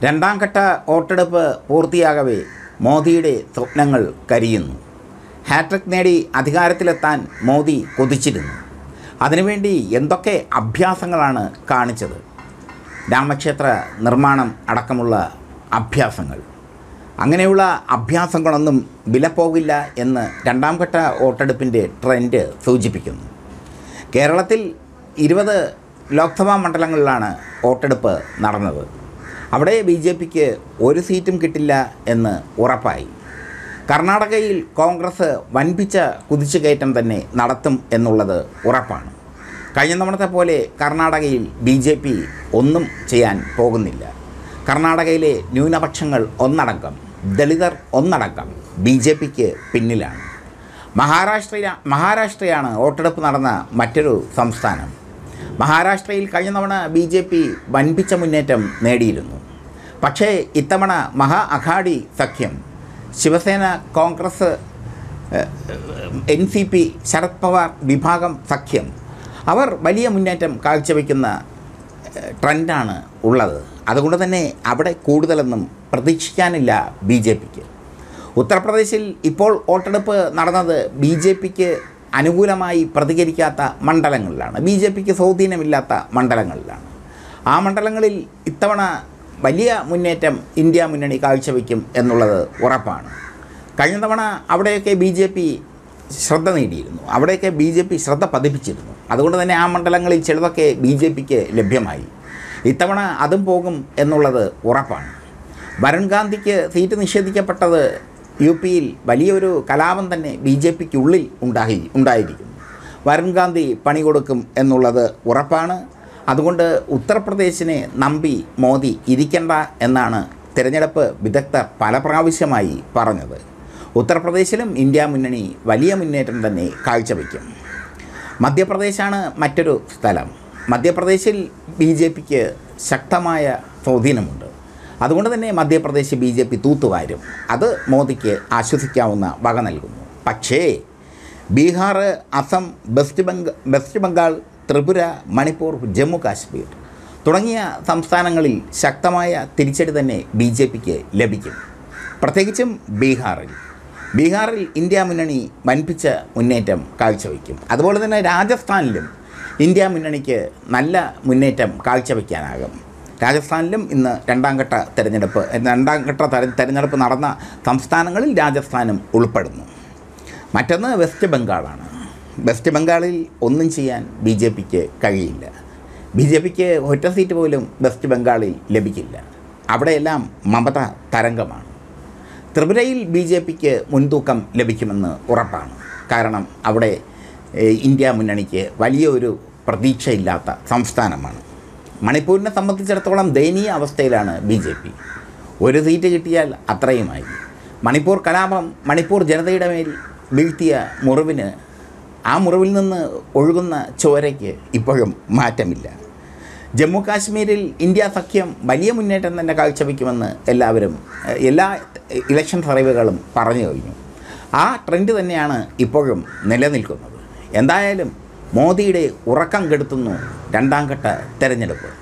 രണ്ടാം ഘട്ട വോട്ടെടുപ്പ് പൂർത്തിയാകവേ മോദിയുടെ സ്വപ്നങ്ങൾ കരിയുന്നു ഹാട്രിക് നേടി അധികാരത്തിലെത്താൻ മോദി കൊതിച്ചിരുന്നു അതിനുവേണ്ടി എന്തൊക്കെ അഭ്യാസങ്ങളാണ് കാണിച്ചത് രാമക്ഷേത്ര നിർമ്മാണം അടക്കമുള്ള അഭ്യാസങ്ങൾ അങ്ങനെയുള്ള അഭ്യാസങ്ങളൊന്നും വിലപ്പോകില്ല എന്ന് രണ്ടാം ഘട്ട വോട്ടെടുപ്പിൻ്റെ ട്രെൻഡ് സൂചിപ്പിക്കുന്നു കേരളത്തിൽ ഇരുപത് ലോക്സഭാ മണ്ഡലങ്ങളിലാണ് വോട്ടെടുപ്പ് നടന്നത് അവിടെ ബി ജെ പിക്ക് ഒരു സീറ്റും കിട്ടില്ല എന്ന് ഉറപ്പായി കർണാടകയിൽ കോൺഗ്രസ് വൻപിച്ച കുതിച്ചുകയറ്റം തന്നെ നടത്തും എന്നുള്ളത് ഉറപ്പാണ് കഴിഞ്ഞ തവണത്തെ പോലെ കർണാടകയിൽ ബി ജെ പി ഒന്നും ചെയ്യാൻ പോകുന്നില്ല കർണാടകയിലെ ന്യൂനപക്ഷങ്ങൾ ഒന്നടങ്കം ദളിതർ ഒന്നടങ്കം ബി ജെ പിക്ക് പിന്നിലാണ് മഹാരാഷ്ട്രയില മഹാരാഷ്ട്രയാണ് വോട്ടെടുപ്പ് നടന്ന മറ്റൊരു സംസ്ഥാനം മഹാരാഷ്ട്രയിൽ കഴിഞ്ഞ തവണ ബി ജെ പി വൻപിച്ച മുന്നേറ്റം നേടിയിരുന്നു പക്ഷേ ഇത്തവണ മഹാ അഘാഡി സഖ്യം Shiv Sena Congress N C P Sharad Pawar വിഭാഗം സഖ്യം അവർ വലിയ മുന്നേറ്റം കാഴ്ചവെക്കുന്ന ഏഹ്, ട്രെൻഡാണ് ഉള്ളത് അതുകൊണ്ട് തന്നെ അവിടെ കൂടുതലൊന്നും പ്രതീക്ഷിക്കാനില്ല ബി ജെ പിക്ക് ഉത്തർപ്രദേശിൽ ഇപ്പോൾ വോട്ടെടുപ്പ് നടന്നത് ബി ജെ പിക്ക് അനുകൂലമായി പ്രതികരിക്കാത്ത മണ്ഡലങ്ങളിലാണ് ബി ജെ പിക്ക് സ്വാധീനമില്ലാത്ത മണ്ഡലങ്ങളിലാണ് ആ മണ്ഡലങ്ങളിൽ ഇത്തവണ വലിയ മുന്നേറ്റം ഇന്ത്യ മുന്നണി കാഴ്ചവെക്കും എന്നുള്ളത് ഉറപ്പാണ് കഴിഞ്ഞ തവണ അവിടെയൊക്കെ ബി ജെ പി ശ്രദ്ധ നേടിയിരുന്നു അവിടെയൊക്കെ ബി ജെ പി ശ്രദ്ധ പതിപ്പിച്ചിരുന്നു അതുകൊണ്ട് തന്നെ ആ മണ്ഡലങ്ങളിൽ ചിലതൊക്കെ ബി ജെ പിക്ക് ലഭ്യമായി ഇത്തവണ അതും പോകും എന്നുള്ളത് ഉറപ്പാണ് വരുൺ ഗാന്ധിക്ക് സീറ്റ് നിഷേധിക്കപ്പെട്ടത് യു പിയിൽ വലിയൊരു കലാപം തന്നെ ബി ജെ പിക്ക് ഉള്ളിൽ ഉണ്ടായി ഉണ്ടായിരിക്കുന്നു വരുൺ ഗാന്ധി പണി കൊടുക്കും എന്നുള്ളത് ഉറപ്പാണ് അതുകൊണ്ട് ഉത്തർപ്രദേശിനെ നമ്പി മോദി ഇരിക്കണ്ട എന്നാണ് തിരഞ്ഞെടുപ്പ് വിദഗ്ധർ പല പ്രാവശ്യമായി പറഞ്ഞത് ഉത്തർപ്രദേശിലും ഇന്ത്യ മുന്നണി വലിയ മുന്നേറ്റം തന്നെ കാഴ്ചവെക്കും മധ്യപ്രദേശാണ് മറ്റൊരു സ്ഥലം മധ്യപ്രദേശിൽ ബി ജെ പിക്ക് ശക്തമായ സ്വാധീനമുണ്ട് അതുകൊണ്ട് തന്നെ മധ്യപ്രദേശ് ബി ജെ പി തൂത്തുവാരും അത് മോദിക്ക് ആശ്വസിക്കാവുന്ന വക നൽകുന്നു പക്ഷേ ബീഹാർ അസം വെസ്റ്റ് ബംഗ വെസ്റ്റ് ബംഗാൾ ത്രിപുര മണിപ്പൂർ ജമ്മു കാശ്മീർ തുടങ്ങിയ സംസ്ഥാനങ്ങളിൽ ശക്തമായ തിരിച്ചടി തന്നെ ബി ജെ പിക്ക് ലഭിക്കും പ്രത്യേകിച്ചും ബീഹാറിൽ ബീഹാറിൽ ഇന്ത്യ മുന്നണി വൻപിച്ച മുന്നേറ്റം കാഴ്ചവെക്കും അതുപോലെ തന്നെ രാജസ്ഥാനിലും ഇന്ത്യ മുന്നണിക്ക് നല്ല മുന്നേറ്റം കാഴ്ചവെക്കാനാകും രാജസ്ഥാനിലും ഇന്ന് രണ്ടാം ഘട്ട തെരഞ്ഞെടുപ്പ് രണ്ടാം ഘട്ട തെര- തെരഞ്ഞെടുപ്പ് നടന്ന സംസ്ഥാനങ്ങളിൽ രാജസ്ഥാനും ഉൾപ്പെടുന്നു മറ്റൊന്ന് വെസ്റ്റ് ബംഗാളാണ് വെസ്റ്റ് ബംഗാളിൽ ഒന്നും ചെയ്യാൻ ബി ജെ പിക്ക് കഴിയില്ല ബി ജെ പിക്ക് ഒറ്റ സീറ്റ് പോലും വെസ്റ്റ് ബംഗാളിൽ ലഭിക്കില്ല അവിടെയെല്ലാം മമത തരംഗമാണ് ത്രിപുരയിൽ ബി ജെ പിക്ക് മുൻതൂക്കം ലഭിക്കുമെന്ന് ഉറപ്പാണ് കാരണം അവിടെ ഏഹ്, ഇന്ത്യ മുന്നണിക്ക് വലിയൊരു പ്രതീക്ഷയില്ലാത്ത സംസ്ഥാനമാണ് മണിപ്പൂരിനെ സംബന്ധിച്ചിടത്തോളം ദയനീയ അവസ്ഥയിലാണ് ബി ജെ പി ഒരു സീറ്റ് കിട്ടിയാൽ അത്രയുമായി മണിപ്പൂർ കലാപം മണിപ്പൂർ ജനതയുടെ മേൽ വീഴ്ത്തിയ മുറിവിന് ആ മുറിവിൽ നിന്ന് ഒഴുകുന്ന ചോരയ്ക്ക് ഇപ്പോഴും മാറ്റമില്ല ജമ്മു കാശ്മീരിൽ ഇന്ത്യ സഖ്യം വലിയ മുന്നേറ്റം തന്നെ കാഴ്ചവെക്കുമെന്ന് എല്ലാവരും എഹ്, എല്ലാ ഇലക്ഷൻ സർവേകളും പറഞ്ഞു കഴിഞ്ഞു ആ ട്രെൻഡ് തന്നെയാണ് ഇപ്പോഴും നിലനിൽക്കുന്നത് എന്തായാലും മോദിയുടെ ഉറക്കം കെടുത്തുന്നു രണ്ടാം ഘട്ട തെരഞ്ഞെടുപ്പ്